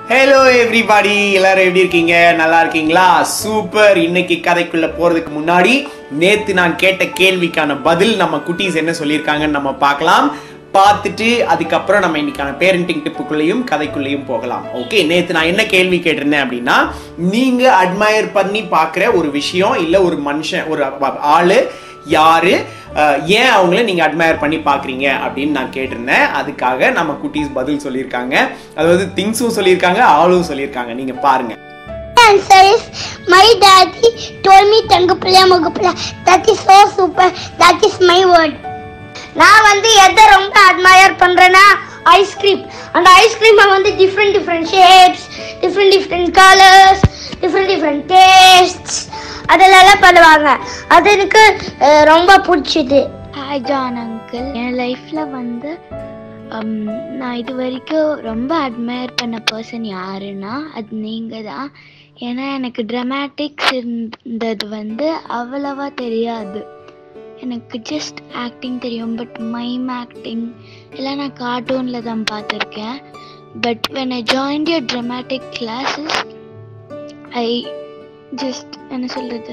hello everybody எல்லாரும் எப்படி இருக்கீங்க நல்லா இருக்கீங்களா சூப்பர் இன்னைக்கு கதைக்குள்ள போறதுக்கு முன்னாடி நேத்து நான் கேட்ட கேள்விக்கான பதில் நம்ம குட்டீஸ் என்ன சொல்லியிருக்காங்கன்னு நம்ம பார்க்கலாம் பார்த்துட்டு அதுக்கப்புறம் நம்ம இன்னைக்கான பேரண்டிங் டிப்புக்குள்ளேயும் கதைக்குள்ளேயும் போகலாம் ஓகே நேத்து நான் என்ன கேள்வி கேட்டிருந்தேன் அப்படின்னா நீங்க அட்மயர் பண்ணி பார்க்குற ஒரு விஷயம் இல்ல ஒரு மனுஷன் ஒரு ஆளு யாரு அஹ், ஏன் அவங்கள நீங்க அட்மயர் பண்ணி பாக்குறீங்க அப்படின்னு நான் கேட்டிருந்தேன் அதுக்காக நம்ம குட்டீஸ் பதில் சொல்லியிருக்காங்க அதாவது திங்ஸும் சொல்லியிருக்காங்க ஆளும் சொல்லியிருக்காங்க நீங்க பாருங்க answer is my daddy told me தங்கப்பிள்ளையா முகப்பிள்ளை that is so super that is my word நான் வந்து எதை ரொம்ப அட்மயர் பண்றேன்னா ஐஸ்கிரீம் அந்த ஐஸ்கிரீமை வந்து different different shapes different different colours different different tastes அதெல்லாம் பண்ணுவாங்க அது எனக்கு அஹ், ரொம்ப பிடிச்சது ஹாய் ஜான் அங்கிள் என் லைஃப்பில் வந்து um, நான் இது வரைக்கும் ரொம்ப அட்மயர் பண்ண பர்சன் யாருன்னா அது நீங்கள் தான் ஏன்னா எனக்கு ட்ரமேட்டிக்ஸ் இருந்தது வந்து அவ்வளவா தெரியாது எனக்கு ஜஸ்ட் ஆக்டிங் தெரியும் பட் மைம் ஆக்டிங் எல்லாம் நான் கார்ட்டூனில் தான் பார்த்துருக்கேன் but when I join your dramatic classes I just என்ன சொல்கிறது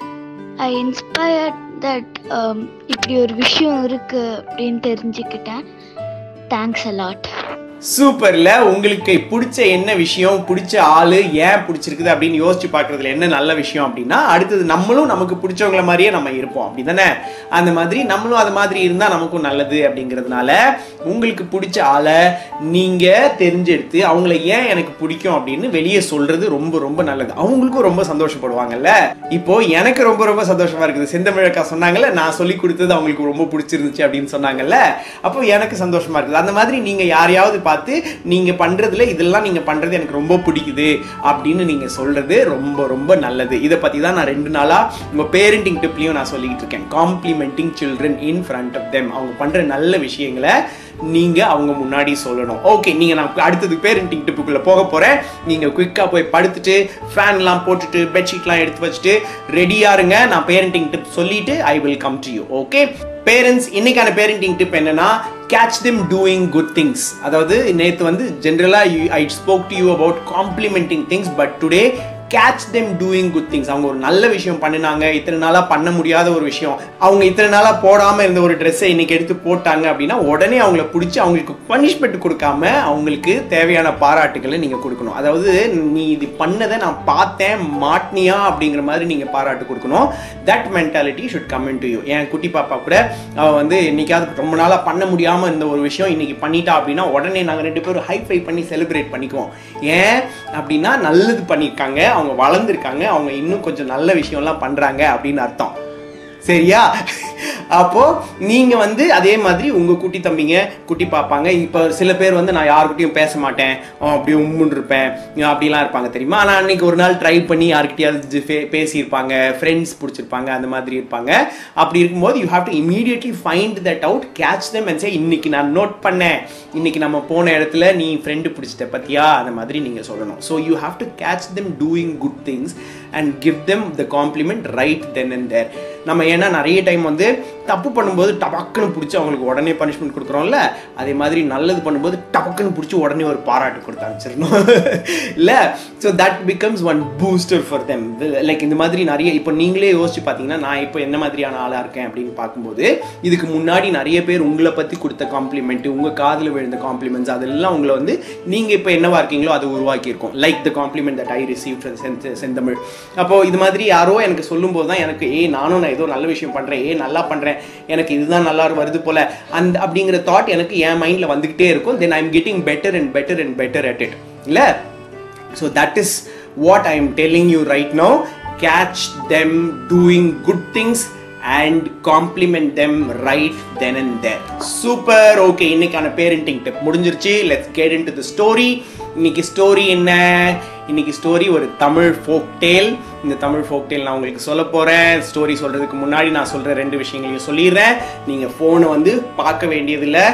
ஐ இன்ஸ்பயர்ட் தட் இப்படி ஒரு விஷயம் இருக்கு அப்படின்னு தெரிஞ்சுக்கிட்டேன் தேங்க்ஸ் அலாட் சூப்பர்ல உங்களுக்கு பிடிச்ச என்ன விஷயம் பிடிச்ச ஆளு ஏன் பிடிச்சிருக்குது அப்படின்னு யோசிச்சு பார்க்கறதுல என்ன நல்ல விஷயம் அப்படின்னா அடுத்தது நம்மளும் நமக்கு பிடிச்சவங்கள மாதிரியே நம்ம இருப்போம் அப்படிதானே அந்த மாதிரி நம்மளும் அது மாதிரி இருந்தா நமக்கும் நல்லது அப்படிங்கிறதுனால உங்களுக்கு பிடிச்ச ஆளை நீங்க தெரிஞ்செடுத்து அவங்கள ஏன் எனக்கு பிடிக்கும் அப்படின்னு வெளியே சொல்றது ரொம்ப ரொம்ப நல்லது அவங்களுக்கும் ரொம்ப சந்தோஷப்படுவாங்கல்ல இப்போ எனக்கு ரொம்ப ரொம்ப சந்தோஷமா இருக்குது செந்தமிழக்கா சொன்னாங்கல்ல நான் சொல்லி கொடுத்தது அவங்களுக்கு ரொம்ப பிடிச்சிருந்துச்சு அப்படின்னு சொன்னாங்கல்ல அப்போ எனக்கு சந்தோஷமா இருக்குது அந்த மாதிரி நீங்க யாரையாவது பார்த்து நீங்க பண்றதுல இதெல்லாம் நீங்க பண்றது எனக்கு ரொம்ப பிடிக்குது அப்படின்னு நீங்க சொல்றது ரொம்ப ரொம்ப நல்லது இதை பத்தி தான் நான் ரெண்டு நாளா உங்க பேரண்டிங் டிப்லயும் நான் சொல்லிக்கிட்டு இருக்கேன் complimenting children in front of them அவங்க பண்ற நல்ல விஷயங்களை நீங்க அவங்க முன்னாடி சொல்லணும் ஓகே நீங்க நான் அடுத்தது பேரண்டிங் டிப்புக்குள்ள போக போறேன் நீங்க குயிக்கா போய் படுத்துட்டு ஃபேன் எல்லாம் போட்டுட்டு பெட்ஷீட்லாம் எடுத்து வச்சுட்டு ரெடியா இருங்க நான் பேரண்டிங் டிப் சொல்லிட்டு I will come to you okay parents இன்னைக்கான பேரண்டிங் டிப் என்னன்னா catch them doing good things அதாவது நேத்து வந்து ஜென்ரலா I spoke to you about complimenting things but today catch them doing good things அவங்க ஒரு நல்ல விஷயம் பண்ணினாங்க இத்தனை நாளா பண்ண முடியாத ஒரு விஷயம் அவங்க இத்தனை நாளா போடாம இருந்த ஒரு ட்ரெஸ்ஸை இன்னைக்கு எடுத்து போட்டாங்க அப்படின்னா உடனே அவங்கள பிடிச்சி அவங்களுக்கு பனிஷ்மெண்ட் கொடுக்காம அவங்களுக்கு தேவையான பாராட்டுகளை நீங்க கொடுக்கணும் அதாவது நீ இது பண்ணதை நான் பார்த்தேன் மாட்னியா அப்படிங்கிற மாதிரி நீங்க பாராட்டு கொடுக்கணும் that mentality should come in to you என் குட்டி பாப்பா கூட அவ வந்து என்னைக்காவது ரொம்ப நாளா பண்ண முடியாம இருந்த ஒரு விஷயம் இன்னைக்கு பண்ணிட்டா அப்படின்னா உடனே நாங்க ரெண்டு பேரும் ஹை ஃபை பண்ணி செலிப்ரேட் பண்ணிக்குவோம் ஏன் அப்படின்னா நல்லது பண்ணியிருக்காங்க அவங்க வளர்ந்துருக்காங்க அவங்க இன்னும் கொஞ்சம் நல்ல விஷயம்லாம் பண்றாங்க அப்படின்னு அர்த்தம் சரியா அப்போ நீங்க வந்து அதே மாதிரி உங்க குட்டி தம்பிங்க குட்டி பார்ப்பாங்க இப்போ சில பேர் வந்து நான் யாருக்கிட்டையும் பேச மாட்டேன் அவன் அப்படியே உம்முன்னு இருப்பேன் அப்படிலாம் இருப்பாங்க தெரியுமா ஆனால் அன்னைக்கு ஒரு நாள் ட்ரை பண்ணி யாருக்கிட்டையாவது ஃபே- பேசியிருப்பாங்க ஃப்ரெண்ட்ஸ் பிடிச்சிருப்பாங்க அந்த மாதிரி இருப்பாங்க அப்படி இருக்கும்போது you have to immediately find that out catch them and say இன்னைக்கு நான் நோட் பண்ணேன் இன்னைக்கு நம்ம போன இடத்துல நீ ஃப்ரெண்டு பிடிச்சிட்ட பத்தியா அந்த மாதிரி நீங்க சொல்லணும் so you have to catch them doing good things and give them the compliment right then and there நம்ம ஏன்னா நிறைய டைம் வந்து தப்பு பண்ணும்போது டபக்குன்னு பிடிச்சி அவங்களுக்கு உடனே பனிஷ்மெண்ட் கொடுக்குறோம்ல அதே மாதிரி நல்லது பண்ணும்போது டபக்குன்னு பிடிச்சி உடனே ஒரு பாராட்டு கொடுத்து அனுப்பிச்சிடணும் இல்லை so that becomes one booster for them like இந்த மாதிரி நிறைய இப்போ நீங்களே யோசிச்சு பார்த்தீங்கன்னா நான் இப்போ என்ன மாதிரியான ஆளாக இருக்கேன் அப்படின்னு பார்க்கும்போது இதுக்கு முன்னாடி நிறைய பேர் உங்களை பற்றி கொடுத்த காம்ப்ளிமெண்ட் உங்கள் காதில் விழுந்த காம்ப்ளிமெண்ட்ஸ் அதெல்லாம் உங்களை வந்து நீங்கள் இப்போ என்னவா இருக்கீங்களோ அது உருவாக்கியிருக்கோம் like the compliment that I receive Senthamizh அப்போ இது மாதிரி யாரோ எனக்கு சொல்லும்போது தான் எனக்கு ஏ நானும் நான் ஏதோ நல்ல விஷயம் பண்ணுறேன் ஏ நல்லா பண்ணுறேன் எனக்கு இதுதான் நல்லா வருது போல அந்த அப்படிங்கிற தாட் எனக்கு என் மைண்டில் வந்துக்கிட்டே இருக்கும் then I am getting better and better and better at it இல்லை so that is what I am telling you right no catch them doing good things and compliment them right then and there super okay இன்னைக்கான parenting tip முடிஞ்சிருச்சு let's get in to the story இன்னைக்கு story என்ன இன்னைக்கு story ஒரு Tamil folk Dale இந்த Tamil folk Dale நான் உங்களுக்கு சொல்ல போறேன் ஸ்டோரி சொல்றதுக்கு முன்னாடி நான் சொல்ற ரெண்டு விஷயங்களையும் சொல்லிடுறேன் நீங்க ஃபோனை வந்து பார்க்க வேண்டியதில்லை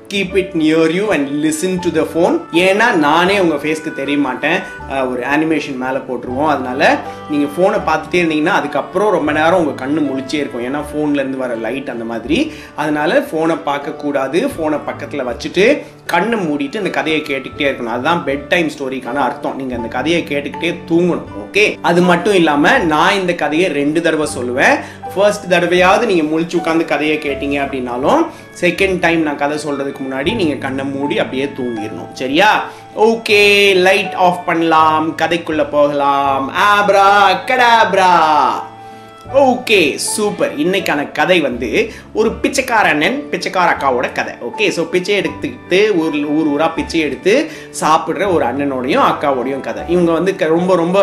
keep it near you and listen to the phone ஏன்னா நானே உங்கள் ஃபேஸ்க்கு தெரிய மாட்டேன் அஹ் ஒரு அனிமேஷன் மேலே போட்டுருவோம் அதனால நீங்கள் ஃபோனை பார்த்துட்டே இருந்தீங்கன்னா அதுக்கப்புறம் ரொம்ப நேரம் உங்கள் கண்ணு முழிச்சே இருக்கும் ஏன்னா ஃபோன்லேருந்து வர லைட் அந்த மாதிரி அதனால ஃபோனை பார்க்கக்கூடாது ஃபோனை பக்கத்தில் வச்சுட்டு கண்ணை மூடிட்டு இந்த கதையை கேட்டுக்கிட்டே இருக்கணும் அதுதான் பெட் டைம் ஸ்டோரிக்கான அர்த்தம் நீங்கள் அந்த கதையை கேட்டுக்கிட்டே தூங்கணும் ஓகே அது மட்டும் இல்லாமல் நான் இந்த கதையை ரெண்டு தடவை சொல்லுவேன் ஃபர்ஸ்ட் தடவையாவது நீங்கள் முழிச்சு உட்காந்து கதையை கேட்டீங்க அப்படின்னாலும் செகண்ட் டைம் நான் கதை சொல்றதுக்கு முன்னாடி நீங்கள் கண்ணை மூடி அப்படியே தூங்கிடணும் சரியா ஓகே லைட் ஆஃப் பண்ணலாம் கதைக்குள்ள போகலாம் ஆப்ரா கடாப்ரா ஓகே சூப்பர் இன்னைக்கான கதை வந்து ஒரு பிச்சைக்கார அண்ணன் பிச்சைக்கார அக்காவோட கதை ஓகே ஸோ பிச்சை எடுத்துக்கிட்டு ஊர் ஊர் ஊரா பிச்சை எடுத்து சாப்பிட்ற ஒரு அண்ணனோடையும் அக்காவோடையும் கதை இவங்க வந்து க- ரொம்ப ரொம்ப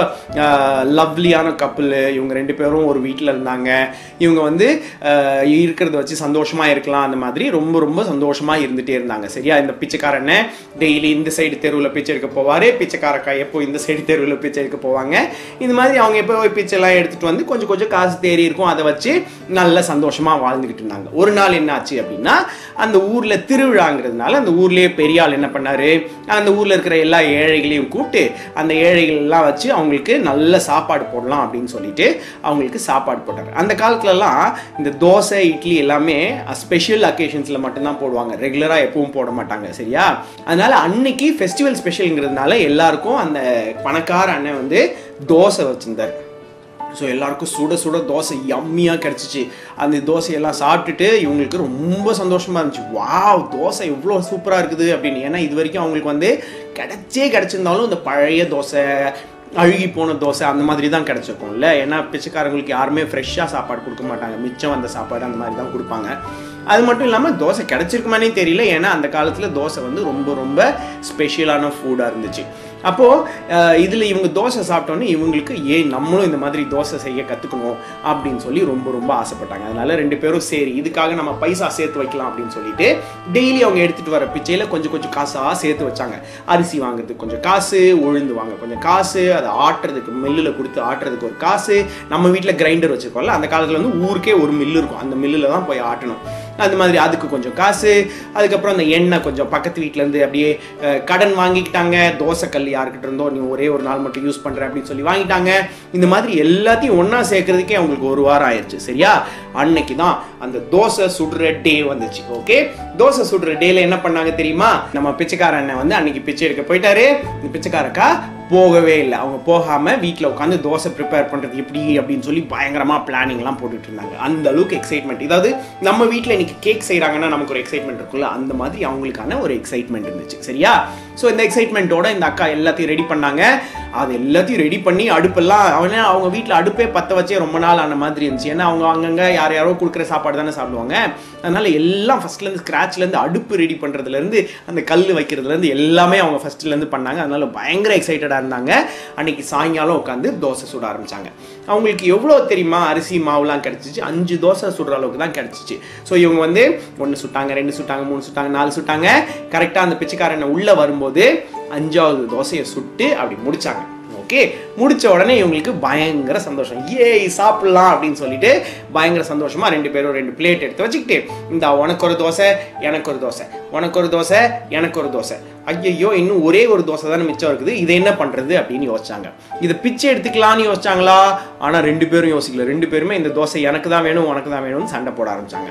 லவ்லியான கப்புள் இவங்க ரெண்டு பேரும் ஒரு வீட்டில் இருந்தாங்க இவங்க வந்து ஆஹ், இருக்கிறத வச்சு சந்தோஷமா இருக்கலாம் அந்த மாதிரி ரொம்ப ரொம்ப சந்தோஷமா இருந்துட்டே இருந்தாங்க சரியா இந்த பிச்சைக்கார அண்ணன் டெய்லி இந்த சைடு தெருவில் பிச்சை எடுக்க போவாரு பிச்சைக்கார அக்கா எப்போ இந்த சைடு தெருவில் பிச்சை எடுக்க போவாங்க இந்த மாதிரி அவங்க எப்போ போய் பிச்சைலாம் எடுத்துட்டு வந்து கொஞ்சம் கொஞ்சம் காசு தேறி இருக்கும் அதை வச்சு நல்ல சந்தோஷமா வாழ்ந்துகிட்டு இருந்தாங்க ஒரு நாள் என்ன ஆச்சு அப்படின்னா அந்த ஊர்ல திருவிழாங்கிறதுனால அந்த ஊர்லயே பெரிய ஆள் என்ன பண்ணாரு அந்த ஊர்ல இருக்கிற எல்லா ஏழைகளையும் கூப்பிட்டு அந்த ஏழைகள் எல்லாம் வச்சு அவங்களுக்கு நல்ல சாப்பாடு போடலாம் அப்படின்னு சொல்லிட்டு அவங்களுக்கு சாப்பாடு போட்டாரு அந்த காலத்துலலாம் இந்த தோசை இட்லி எல்லாமே ஸ்பெஷல் அக்கேஷன்ஸ்ல மட்டும்தான் போடுவாங்க ரெகுலரா எப்பவும் போட மாட்டாங்க சரியா அதனால அன்னைக்கு ஃபெஸ்டிவல் ஸ்பெஷல்ங்கிறதுனால எல்லாருக்கும் அந்த பணக்கார அண்ணன் வந்து தோசை வச்சிருந்தார் ஸோ எல்லாருக்கும் சுட சுட தோசை யம்மியாக கிடச்சிச்சு அந்த தோசையெல்லாம் சாப்பிட்டுட்டு இவங்களுக்கு ரொம்ப சந்தோஷமாக இருந்துச்சு வாவ் தோசை எவ்வளோ சூப்பராக இருக்குது அப்படின்னு ஏன்னா இது வரைக்கும் அவங்களுக்கு வந்து கிடைச்சே கிடச்சிருந்தாலும் இந்த பழைய தோசை அழுகி போன தோசை அந்த மாதிரி தான் கிடச்சிருக்கும்ல ஏன்னா பிச்சைக்காரங்களுக்கு யாருமே ஃப்ரெஷ்ஷாக சாப்பாடு கொடுக்க மாட்டாங்க மிச்சம் வந்த சாப்பாடு அந்த மாதிரி தான் கொடுப்பாங்க அது மட்டும் இல்லாமல் தோசை கிடைச்சிருக்குமானே தெரியல ஏன்னா அந்த காலத்தில் தோசை வந்து ரொம்ப ரொம்ப ஸ்பெஷலான ஃபுட்டாக இருந்துச்சு அப்போது இதில் இவங்க தோசை சாப்பிட்டோன்னே இவங்களுக்கு ஏன் நம்மளும் இந்த மாதிரி தோசை செய்ய கற்றுக்கணும் அப்படின்னு சொல்லி ரொம்ப ரொம்ப ஆசைப்பட்டாங்க அதனால ரெண்டு பேரும் சரி இதுக்காக நம்ம பைசா சேர்த்து வைக்கலாம் அப்படின்னு சொல்லிட்டு டெய்லி அவங்க எடுத்துகிட்டு வர பிச்சையில் கொஞ்சம் கொஞ்சம் காசாக சேர்த்து வச்சாங்க அரிசி வாங்குறதுக்கு கொஞ்சம் காசு உளுந்து வாங்க கொஞ்சம் காசு அதை ஆட்டுறதுக்கு மில்லில் கொடுத்து ஆட்டுறதுக்கு ஒரு காசு நம்ம வீட்டில் கிரைண்டர் வச்சுருக்கோம்ல அந்த காலத்தில் வந்து ஊருக்கே ஒரு மில்லு இருக்கும் அந்த மில்லில் தான் போய் ஆட்டணும் அந்த மாதிரி அதுக்கு கொஞ்சம் காசு அதுக்கப்புறம் அந்த எண்ணெய் கொஞ்சம் பக்கத்து வீட்டிலேருந்து அப்படியே அஹ், கடன் வாங்கிக்கிட்டாங்க தோசை கல் யாருக்கிட்ட இருந்தோ நீ ஒரே ஒரு நாள் மட்டும் யூஸ் பண்ணுற அப்படின்னு சொல்லி வாங்கிட்டாங்க இந்த மாதிரி எல்லாத்தையும் ஒன்றா சேர்க்கறதுக்கே அவங்களுக்கு ஒரு வாரம் ஆயிடுச்சு சரியா அன்னைக்கு தான் அந்த தோசை சுடுற டே வந்துச்சு ஓகே தோசை சுடுற டேல என்ன பண்ணாங்க தெரியுமா நம்ம பிச்சைக்கார அண்ணன் வந்து அன்னைக்கு பிச்சை எடுக்க போயிட்டாரு இந்த பிச்சைக்காரக்கா போகவே இல்லை அவங்க போகாம வீட்டில் உட்காந்து தோசை ப்ரிப்பேர் பண்றது எப்படி அப்படின்னு சொல்லி பயங்கரமா பிளானிங்லாம் போட்டுட்டு இருந்தாங்க அந்த அளவுக்கு எக்ஸைட்மெண்ட் இதாவது நம்ம வீட்டில் இன்னைக்கு கேக் செய்றாங்கன்னா நமக்கு ஒரு எக்ஸைட்மெண்ட் இருக்கும்ல அந்த மாதிரி அவங்களுக்கான ஒரு எக்ஸைட்மெண்ட் இருந்துச்சு சரியா ஸோ இந்த எக்ஸைட்மெண்ட்டோட இந்த அக்கா எல்லாத்தையும் ரெடி பண்ணாங்க அது எல்லாத்தையும் ரெடி பண்ணி அடுப்பெல்லாம் அவனே அவங்க வீட்டில் அடுப்பே பற்ற வச்சே ரொம்ப நாள் ஆன மாதிரி இருந்துச்சு ஏன்னா அவங்க அங்கங்க யார் யாரோ கொடுக்குற சாப்பாடு தானே சாப்பிடுவாங்க அதனால எல்லாம் ஃபர்ஸ்ட்லேருந்து ஸ்க்ராட்ச்லேருந்து அடுப்பு ரெடி பண்ணுறதுலேருந்து அந்த கல் வைக்கிறதுலேருந்து எல்லாமே அவங்க ஃபர்ஸ்ட்லேருந்து பண்ணாங்க அதனால பயங்கர எக்ஸைட்டடாக இருந்தாங்க அன்னைக்கு சாயங்காலம் உட்காந்து தோசை சுட ஆரம்பிச்சாங்க அவங்களுக்கு எவ்வளோ தெரியுமா அரிசி மாவுலாம் கிடச்சிச்சு அஞ்சு தோசை சுடுற அளவுக்கு தான் கிடச்சிச்சு ஸோ இவங்க வந்து ஒன்று சுட்டாங்க ரெண்டு சுட்டாங்க மூணு சுட்டாங்க நாலு சுட்டாங்க கரெக்டாக அந்த பிச்சைக்காரனை உள்ளே வரும்போது அஞ்சாவது தோசையை சுட்டு அப்படி முடிச்சாங்க ஓகே முடிச்ச உடனே இவங்களுக்கு பயங்கர சந்தோஷம் ஏய் சாப்பிடலாம் அப்படின்னு சொல்லிட்டு பயங்கர சந்தோஷமா ரெண்டு பேரும் ரெண்டு பிளேட் எடுத்து வச்சுக்கிட்டு இந்த உனக்கு ஒரு தோசை எனக்கு ஒரு தோசை உனக்கு ஒரு தோசை எனக்கு ஒரு தோசை ஐயையோ இன்னும் ஒரே ஒரு தோசை தானே மிச்சம் இருக்குது இதை என்ன பண்றது அப்படின்னு யோசிச்சாங்க இதை பிச்சை எடுத்துக்கலாம்னு யோசிச்சாங்களா ஆனா ரெண்டு பேரும் யோசிக்கல ரெண்டு பேருமே இந்த தோசை எனக்கு தான் வேணும் உனக்கு தான் வேணும்னு சண்டை போட ஆரம்பிச்சாங்க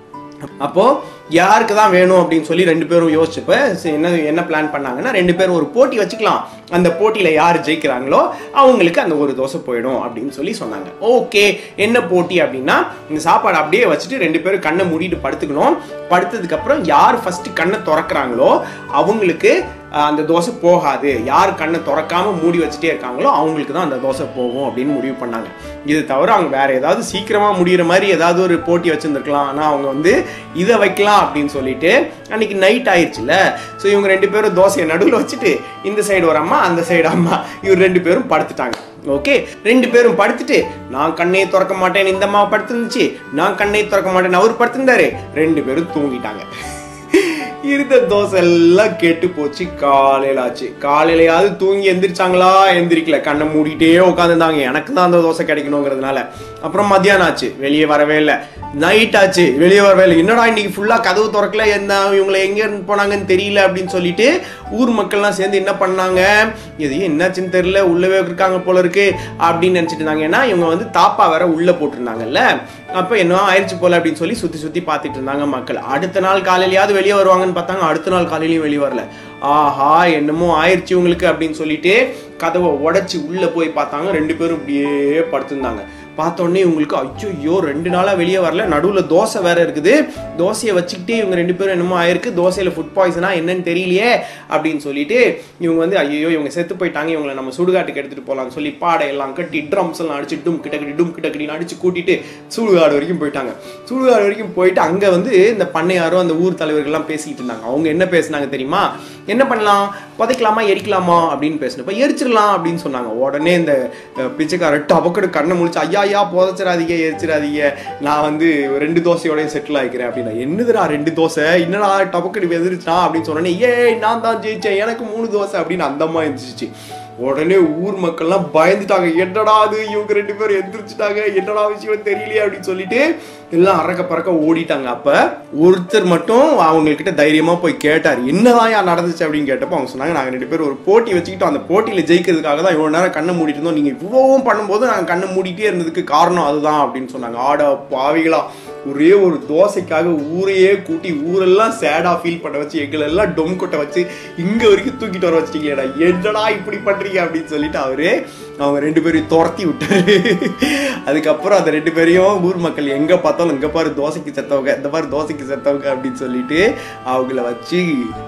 அப்போ யாருக்கு தான் வேணும் அப்படின்னு சொல்லி ரெண்டு பேரும் யோசிச்சப்ப சரி, என்ன என்ன பிளான் பண்ணாங்கன்னா ரெண்டு பேரும் ஒரு போட்டி வச்சுக்கலாம் அந்த போட்டியில யார் ஜெயிக்கிறாங்களோ அவங்களுக்கு அந்த ஒரு தோசை போயிடும் அப்படின்னு சொல்லி சொன்னாங்க ஓகே என்ன போட்டி அப்படின்னா இந்த சாப்பாடு அப்படியே வச்சுட்டு ரெண்டு பேரும் கண்ணை மூடிட்டு படுத்துக்கணும் படுத்ததுக்கு அப்புறம் யார் ஃபர்ஸ்ட் கண்ணை திறக்கிறாங்களோ அவங்களுக்கு அஹ், அந்த தோசை போகாது யார் கண்ணை திறக்காம மூடி வச்சுட்டே இருக்காங்களோ அவங்களுக்கு தான் அந்த தோசை போகும் அப்படின்னு முடிவு பண்ணாங்க இது தவிர அவங்க வேற ஏதாவது சீக்கிரமா முடியிற மாதிரி ஏதாவது ஒரு போட்டி வச்சிருந்துருக்கலாம் ஆனா அவங்க வந்து இதை வைக்கலாம் அப்படின்னு சொல்லிட்டு அன்னைக்கு நைட் ஆயிடுச்சுல ஸோ இவங்க ரெண்டு பேரும் தோசையை நடுவில் வச்சுட்டு இந்த சைடு ஒரு அம்மா அந்த சைடு அம்மா இவர் ரெண்டு பேரும் படுத்துட்டாங்க ஓகே ரெண்டு பேரும் படுத்துட்டு நான் கண்ணை திறக்க மாட்டேன் இந்த அம்மா படுத்துருந்துச்சு நான் கண்ணை திறக்க மாட்டேன் அவர் படுத்திருந்தாரு ரெண்டு பேரும் தூங்கிட்டாங்க இருந்த தோசை எல்லாம் கெட்டு போச்சு காலையில ஆச்சு காலையிலயாவது தூங்கி எந்திரிச்சாங்களா எந்திரிக்கல கண்ணை மூடிட்டே உட்காந்துருந்தாங்க எனக்கு தான் அந்த தோசை கிடைக்கணுங்கிறதுனால அப்புறம் மத்தியானம் ஆச்சு வெளியே வரவே இல்லை நைட் ஆச்சு வெளியே வரவே இல்லை என்னடா இன்னைக்கு ஃபுல்லாக கதவு திறக்கல என்ன இவங்களை எங்கே இருந்து போனாங்கன்னு தெரியல அப்படின்னு சொல்லிட்டு ஊர் மக்கள்லாம் சேர்ந்து என்ன பண்ணாங்க எதையும் என்னாச்சுன்னு தெரியல உள்ளவே இருக்காங்க போல இருக்கு அப்படின்னு நினச்சிட்டு இருந்தாங்க ஏன்னா இவங்க வந்து தாப்பா வேற உள்ள போட்டிருந்தாங்கல்ல அப்போ என்ன ஆயிடுச்சு போல அப்படின்னு சொல்லி சுற்றி சுற்றி பார்த்துட்டு இருந்தாங்க மக்கள் அடுத்த நாள் காலையிலயாவது வெளியே வருவாங்கன்னு பார்த்தாங்க அடுத்த நாள் காலையிலயும் வெளியே வரல ஆஹா என்னமோ ஆயிடுச்சு உங்களுக்கு அப்படின்னு சொல்லிட்டு கதவை உடைச்சு உள்ள போய் பார்த்தாங்க ரெண்டு பேரும் இப்படியே படுத்திருந்தாங்க பார்த்த உடனே இவங்களுக்கு ஐயோ ரெண்டு நாளா வெளியே வரல நடுவுல தோசை வேற இருக்குது தோசையை வச்சுக்கிட்டே இவங்க ரெண்டு பேரும் என்னமோ ஆயிருக்கு தோசையில ஃபுட் பாய்சனா என்னன்னு தெரியலையே அப்படின்னு சொல்லிட்டு இவங்க வந்து ஐயோ இவங்க செத்து போயிட்டாங்க இவங்களை நம்ம சுடுகாட்டுக்கு எடுத்துட்டு போலாம்னு சொல்லி பாடை எல்லாம் கட்டி ட்ரம்ஸ் எல்லாம் அடிச்சு டும் கிட்ட கட்டி டும் கிட்ட கட்டி அடிச்சு கூட்டிட்டு சுடுகாடு வரைக்கும் போயிட்டாங்க சுடுகாடு வரைக்கும் போயிட்டு அங்க வந்து இந்த பண்ணையாரும் அந்த ஊர் தலைவர்கள்லாம் பேசிட்டு இருந்தாங்க அவங்க என்ன பேசுனாங்க தெரியுமா என்ன பண்ணலாம் புதைக்கலாமா எரிக்கலாமா அப்படின்னு பேசணும் எரிச்சிடலாம் அப்படின்னு சொன்னாங்க உடனே இந்த அஹ், பிச்சைக்காரர் டபக்கடு கண்ணை முழிச்சு ஐயா ஐயா புதைச்சிடாதீங்க எரிச்சிடாதீங்க நான் வந்து ரெண்டு தோசையோட செட்டில் ஆகிக்கிறேன் அப்படின்னா என்னதுடா ரெண்டு தோசை என்னடா டபக்கடு எதிர்ச்சா அப்படின்னு சொன்னோன்னே ஏய் நான் தான் ஜெயிச்சேன் எனக்கு மூணு தோசை அப்படின்னு அந்த அம்மா எந்திரிச்சிச்சு உடனே ஊர் மக்கள்லாம் பயந்துட்டாங்க என்னடா அது இவங்க ரெண்டு பேரும் எந்திரிச்சிட்டாங்க என்னடா விஷயம் தெரியலையே அப்படின்னு சொல்லிட்டு எல்லாம் அறக்க பறக்க ஓடிட்டாங்க அப்ப ஒருத்தர் மட்டும் அவங்கக்கிட்ட தைரியமா போய் கேட்டார் என்னதான் யா நடந்துச்சு அப்படின்னு கேட்டப்போ அவங்க சொன்னாங்க நாங்க ரெண்டு பேரும் ஒரு போட்டி வச்சுக்கிட்டோம் அந்த போட்டியில ஜெயிக்கிறதுக்காக தான் இவ்வளவு நேரம் கண்ணை மூடிட்டு இருந்தோம் நீங்க இவ்வளவும் பண்ணும்போது நாங்க கண்ணை மூடிட்டே இருந்ததுக்கு காரணம் அதுதான் அப்படின்னு சொன்னாங்க ஆட பாவிகளா ஒரே ஒரு தோசைக்காக ஊரையே கூட்டி ஊரெல்லாம் சேடா ஃபீல் பண்ண வச்சு எங்களை எல்லாம் டொம் கொட்ட வச்சு இங்க வரைக்கும் தூக்கிட்டு வர வச்சிட்டீங்களேடா என்னடா இப்படி பண்றீங்க அப்படின்னு சொல்லிட்டு அவரு அவங்க ரெண்டு பேரையும் துரத்தி விட்டாரு அதுக்கப்புறம் அந்த ரெண்டு பேரையும் ஊர் மக்கள் எங்க பார்த்தாலும் இங்க பாரு தோசைக்கு செத்தவங்க இந்த பாரு தோசைக்கு செத்தவங்க அப்படின்னு சொல்லிட்டு அவங்கள வச்சு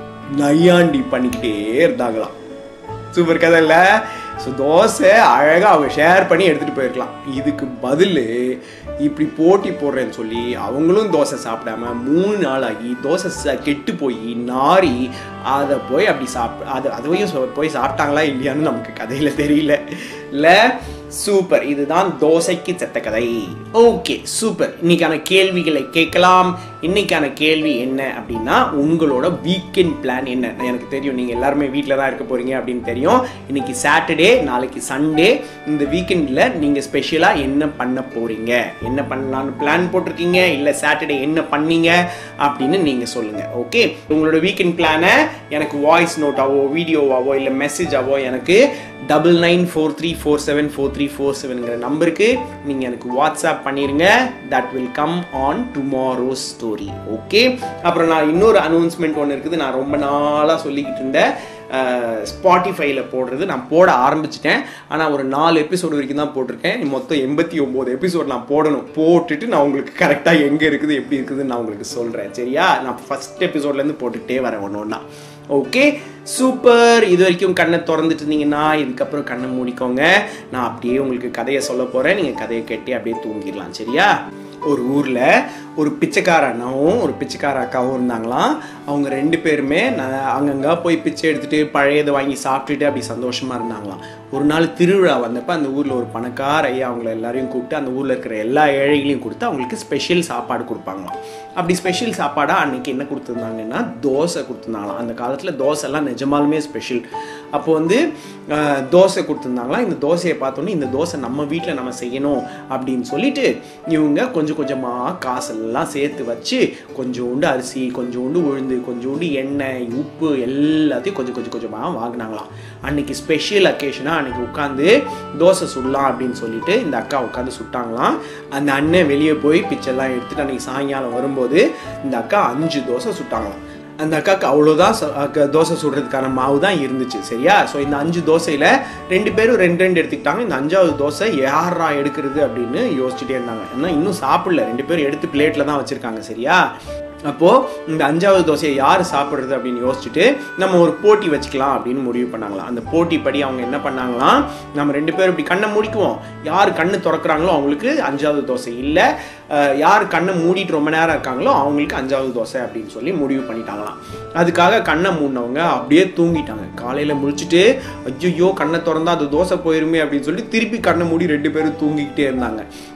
நையாண்டி பண்ணிக்கிட்டே இருந்தாங்களாம் சூப்பர் கதை இல்ல ஸோ தோசை அழகா அவங்க ஷேர் பண்ணி எடுத்துட்டு போயிருக்கலாம் இதுக்கு பதில் இப்படி போட்டி போடுறேன்னு சொல்லி அவங்களும் தோசை சாப்பிடாம மூணு நாள் ஆகி தோசை ச- கெட்டு போய் நாரி அதை போய் அப்படி சாப்பிட அது அதுவையும் சொ- போய் சாப்பிட்டாங்களா இல்லையான்னு நமக்கு கதையில தெரியல இல்ல சூப்பர் இதுதான் தோசைக்கு செத்த கதை ஓகே சூப்பர் இன்னைக்கான கேள்விகளை கேட்கலாம் இன்னைக்கான கேள்வி என்ன அப்படின்னா உங்களோட வீக்கெண்ட் பிளான் என்ன எனக்கு தெரியும் நீங்க எல்லாருமே வீட்டில் தான் இருக்க போறீங்க அப்படின்னு தெரியும் இன்னைக்கு சாட்டர்டே நாளைக்கு சண்டே இந்த வீக்கெண்டில் நீங்க ஸ்பெஷலா என்ன பண்ண போறீங்க என்ன பண்ணலாம்னு பிளான் போட்டிருக்கீங்க இல்லை சாட்டர்டே என்ன பண்ணீங்க அப்படின்னு நீங்க சொல்லுங்க ஓகே உங்களோட வீக்கெண்ட் பிளானை எனக்கு வாய்ஸ் நோட்டாவோ வீடியோவாவோ இல்லை மெசேஜாவோ எனக்கு double nine four three four seven four three four செவனுங்கிற நம்பருக்கு நீங்கள் எனக்கு வாட்ஸ்அப் பண்ணிடுங்க that will come on tomorrow story okay அப்புறம் நான் இன்னொரு அனௌன்ஸ்மெண்ட் ஒன்று இருக்குது நான் ரொம்ப நாளாக சொல்லிக்கிட்டு இருந்தேன் ஸ்பாட்டிஃபைல போடுறது நான் போட ஆரம்பிச்சிட்டேன் ஆனால் ஒரு நாலு எபிசோடு வரைக்கும் தான் போட்டிருக்கேன் மொத்தம் எண்பத்தி ஒம்பது எபிசோட் நான் போடணும் போட்டுட்டு நான் உங்களுக்கு கரெக்டாக எங்கே இருக்குது எப்படி இருக்குதுன்னு நான் உங்களுக்கு சொல்கிறேன் சரியா நான் ஃபஸ்ட் எபிசோட்லேருந்து போட்டுக்கிட்டே வரேன் ஒன்று ஒன்றா ஓகே சூப்பர் இது வரைக்கும் கண்ணை திறந்துட்டு இருந்தீங்கன்னா இதுக்கப்புறம் கண்ணை மூடிக்கோங்க நான் அப்படியே உங்களுக்கு கதையை சொல்ல போகிறேன் நீங்கள் கதையை கேட்டு அப்படியே தூங்கிடலாம் சரியா ஒரு ஊரில் ஒரு பிச்சைக்கார அண்ணாவும் ஒரு பிச்சைக்கார அக்காவும் இருந்தாங்களாம் அவங்க ரெண்டு பேருமே ந- அங்கங்க போய் பிச்சை எடுத்துட்டு பழையதை வாங்கி சாப்பிட்டுட்டு அப்படி சந்தோஷமா இருந்தாங்களாம் ஒரு நாள் திருவிழா வந்தப்ப அந்த ஊரில் ஒரு பணக்கார ஐயா அவங்கள எல்லாரையும் கூப்பிட்டு அந்த ஊரில் இருக்கிற எல்லா ஏழைகளையும் கொடுத்து அவங்களுக்கு ஸ்பெஷல் சாப்பாடு கொடுப்பாங்களாம் அப்படி ஸ்பெஷல் சாப்பாடாக அன்னைக்கு என்ன கொடுத்துருந்தாங்கன்னா தோசை கொடுத்துருந்தாங்களாம் அந்த காலத்தில் தோசைலாம் நிஜமாலுமே ஸ்பெஷல் அப்போ வந்து அஹ், தோசை கொடுத்துருந்தாங்களாம் இந்த தோசையை பார்த்தோன்னே இந்த தோசை நம்ம வீட்டில் நம்ம செய்யணும் அப்படின்னு சொல்லிட்டு இவங்க கொஞ்சம் கொஞ்சமாக காசெல்லாம் சேர்த்து வச்சு கொஞ்சோண்டு அரிசி கொஞ்சோண்டு உளுந்து கொஞ்சோண்டு எண்ணெய் உப்பு எல்லாத்தையும் கொஞ்சம் கொஞ்சம் கொஞ்சமாக வாங்கினாங்களாம் அன்னைக்கு ஸ்பெஷல் அக்கேஷனாக அன்னைக்கு உட்காந்து தோசை சுடலாம் அப்படின்னு சொல்லிட்டு இந்த அக்கா உட்காந்து சுட்டாங்களாம் அந்த அண்ணன் வெளியே போய் பிச்செல்லாம் எடுத்துட்டு அன்னைக்கு சாயங்காலம் வரும்போது இந்த அக்கா அஞ்சு தோசை சுட்டாங்களாம் அந்த அக்காவுக்கு அவ்வளோதான் ச- அக்க- தோசை சுடுறதுக்கான மாவு தான் இருந்துச்சு சரியா ஸோ இந்த அஞ்சு தோசையில் ரெண்டு பேரும் ரெண்டு ரெண்டு எடுத்துக்கிட்டாங்க இந்த அஞ்சாவது தோசை யாரா எடுக்கிறது அப்படின்னு யோசிச்சுட்டே இருந்தாங்க ஏன்னா இன்னும் சாப்பிடல ரெண்டு பேரும் எடுத்து பிளேட்டில் தான் வச்சுருக்காங்க சரியா அப்போது இந்த அஞ்சாவது தோசையை யார் சாப்பிட்றது அப்படின்னு யோசிச்சுட்டு நம்ம ஒரு போட்டி வச்சுக்கலாம் அப்படின்னு முடிவு பண்ணாங்களாம் அந்த போட்டி படி அவங்க என்ன பண்ணாங்களாம் நம்ம ரெண்டு பேரும் இப்படி கண்ணை முடிக்குவோம் யார் கண்ணு திறக்கிறாங்களோ அவங்களுக்கு அஞ்சாவது தோசை இல்லை அஹ், யார் கண்ணை மூடிட்டு ரொம்ப நேரம் இருக்காங்களோ அவங்களுக்கு அஞ்சாவது தோசை அப்படின்னு சொல்லி முடிவு பண்ணிட்டாங்களாம் அதுக்காக கண்ணை மூடினவங்க அப்படியே தூங்கிட்டாங்க காலையில் முழிச்சிட்டு ஐயோ கண்ணை திறந்தா அது தோசை போயிருமே அப்படின்னு சொல்லி திருப்பி கண்ணை மூடி ரெண்டு பேரும் தூங்கிக்கிட்டே இருந்தாங்க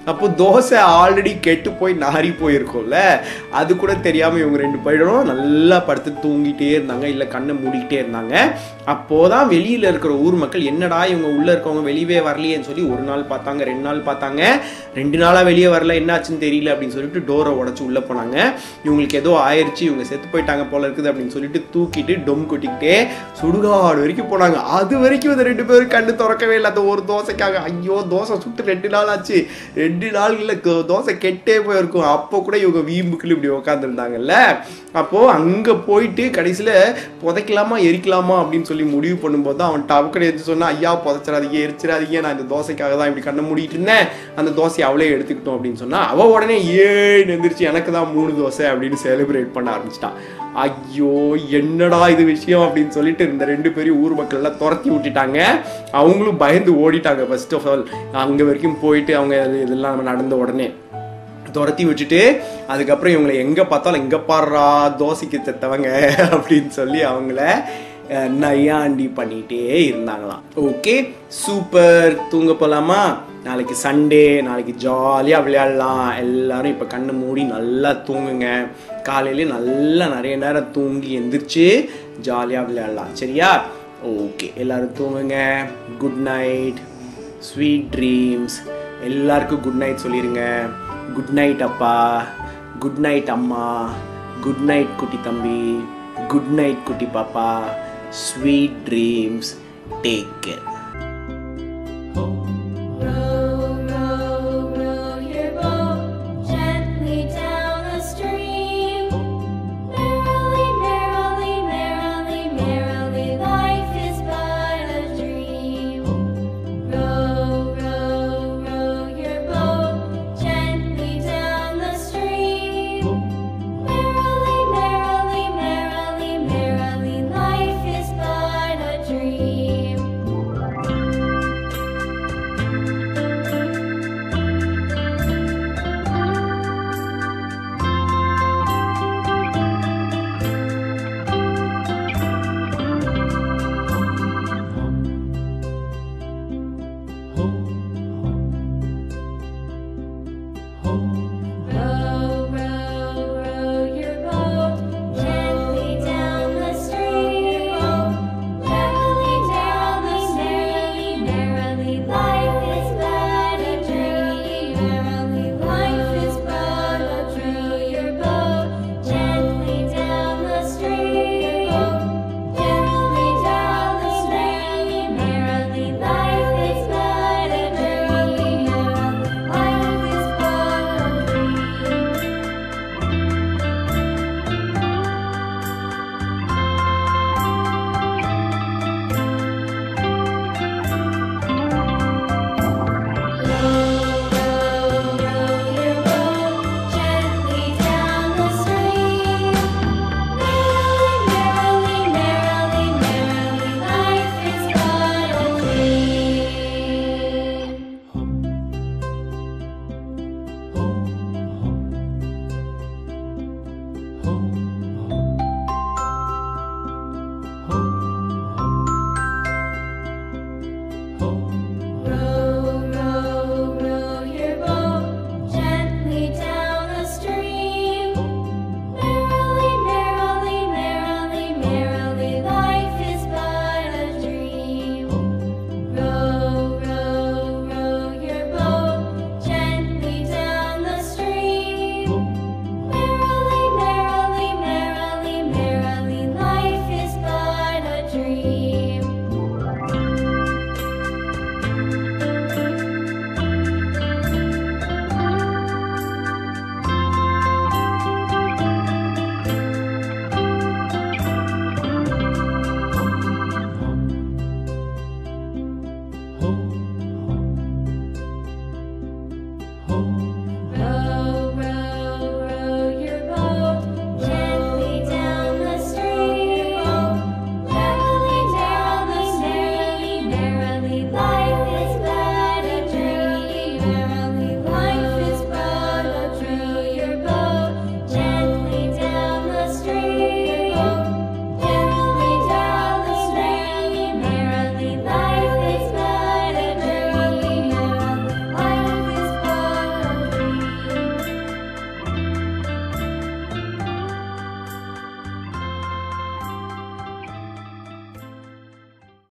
அப்போ தோசை ஆல்ரெடி கெட்டு போய் நாரி போயிருக்கும்ல அது கூட தெரியாமல் இவங்க ரெண்டு பேரும் நல்லா படுத்து தூங்கிட்டே இருந்தாங்க இல்லை கண்ணை மூடிக்கிட்டே இருந்தாங்க அப்போதான் வெளியில் இருக்கிற ஊர் மக்கள் என்னடா இவங்க உள்ளே இருக்கவங்க வெளியவே வரலையேன்னு சொல்லி ஒரு நாள் பார்த்தாங்க ரெண்டு நாள் பார்த்தாங்க ரெண்டு நாளாக வெளியே வரல என்னாச்சுன்னு தெரியல அப்படின்னு சொல்லிட்டு டோரை உடச்சி உள்ளே போனாங்க இவங்களுக்கு ஏதோ ஆயிடுச்சு இவங்க செத்து போயிட்டாங்க போல இருக்குது அப்படின்னு சொல்லிட்டு தூக்கிட்டு டொம் கொட்டிக்கிட்டே சுடுகாடு வரைக்கும் போனாங்க அது வரைக்கும் இந்த ரெண்டு பேரும் கண்ணு திறக்கவே இல்லை அந்த ஒரு தோசைக்காக ஐயோ தோசை சுட்டு ரெண்டு நாள் ஆச்சு ரெண்டு நாள்ல தோசை கெட்டே போயிருக்கும் அப்போ கூட இவங்க வீம்புக்குள்ள இப்படி உட்காந்துருந்தாங்கல்ல அப்போ அங்க போயிட்டு கடைசியில புதைக்கலாமா எரிக்கலாமா அப்படின்னு சொல்லி முடிவு பண்ணும்போது தான் அவன் டவுக்கடை எடுத்து சொன்னா ஐயா புதைச்சிடாதீங்க எரிச்சிடாதீங்க நான் இந்த தோசைக்காக தான் இப்படி கண்ணை மூடிட்டு இருந்தேன் அந்த தோசையை அவளே எடுத்துக்கிட்டோம் அப்படின்னு சொன்னா அவ உடனே ஏன்னு எந்திரிச்சு எனக்கு தான் மூணு தோசை அப்படின்னு செலிப்ரேட் பண்ண ஆரம்பிச்சிட்டான் ஐயோ என்னடா இது விஷயம் அப்படின்னு சொல்லிட்டு இந்த ரெண்டு பேரும் ஊர் மக்கள் எல்லாம் துரத்தி விட்டுட்டாங்க அவங்களும் பயந்து ஓடிட்டாங்க ஃபர்ஸ்ட் ஆஃப் ஆல் அங்க வரைக்கும் போயிட்டு அவங்க இது- இதெல்லாம் நடந்த உடனே துரத்தி விட்டுட்டு அதுக்கப்புறம் இவங்களை எங்க பார்த்தாலும் எங்க பாடுறா தோசைக்கு செத்தவங்க அப்படின்னு சொல்லி அவங்கள அஹ், நையாண்டி பண்ணிட்டே இருந்தாங்களாம் ஓகே சூப்பர் தூங்க போலாமா நாளைக்கு சண்டே நாளைக்கு ஜாலியாக விளையாடலாம் எல்லாரும் இப்போ கண்ணு மூடி நல்லா தூங்குங்க காலையிலே நல்லா நிறைய நேரம் தூங்கி எந்திரிச்சு ஜாலியாக விளையாடலாம் சரியா ஓகே எல்லாரும் தூங்குங்க குட் நைட் ஸ்வீட் ட்ரீம்ஸ் எல்லாருக்கும் குட் நைட் சொல்லிடுங்க குட் நைட் அப்பா குட் நைட் அம்மா குட் நைட் குட்டி தம்பி குட் நைட் குட்டி பாப்பா ஸ்வீட் ட்ரீம்ஸ் டேக் கேர்